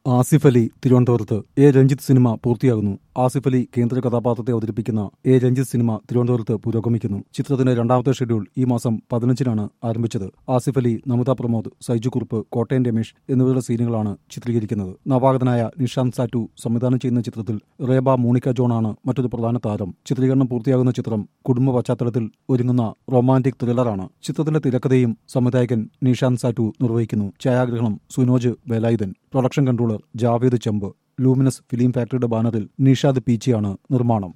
ആസിഫ് അലി തിരുവനന്തപുരത്ത് A Ranjith cinema പൂർത്തിയാകുന്നു ആസിഫ് അലി കേന്ദ്ര കഥാപാത്രത്തെ അവതരിപ്പിക്കുന്ന എ രഞ്ജിത്ത് സിനിമ തിരുവനന്തപുരത്ത് പുരോഗമിക്കുന്നു ചിത്രത്തിന്റെ രണ്ടാമത്തെ ഷെഡ്യൂൾ ഈ മാസം പതിനഞ്ചിനാണ് ആരംഭിച്ചത് ആസിഫ് അലി നമിത പ്രമോദ് സൈജു കുറുപ്പ് കോട്ടയം രമേശ് എന്നിവരുടെ സീനുകളാണ് ചിത്രീകരിക്കുന്നത് നവാഗതനായ നിഷാന്ത് സാറ്റു സംവിധാനം ചെയ്യുന്ന ചിത്രത്തിൽ റേബ മോണിക്ക ജോണാണ് മറ്റൊരു പ്രധാന താരം ചിത്രീകരണം പൂർത്തിയാകുന്ന ചിത്രം കുടുംബ പശ്ചാത്തലത്തിൽ ഒരുങ്ങുന്ന റൊമാന്റിക് ത്രില്ലറാണ് ചിത്രത്തിന്റെ തിരക്കഥയും സംവിധായകൻ നിഷാന്ത് സാറ്റു നിർവഹിക്കുന്നു ഛായാഗ്രഹണം Sunoj Velayudhan production controller Javed Chembu luminous film ഫാക്ടറിയുടെ ബാനറിൽ നിഷാദ് പീച്ചിയാണ് നിർമ്മാണം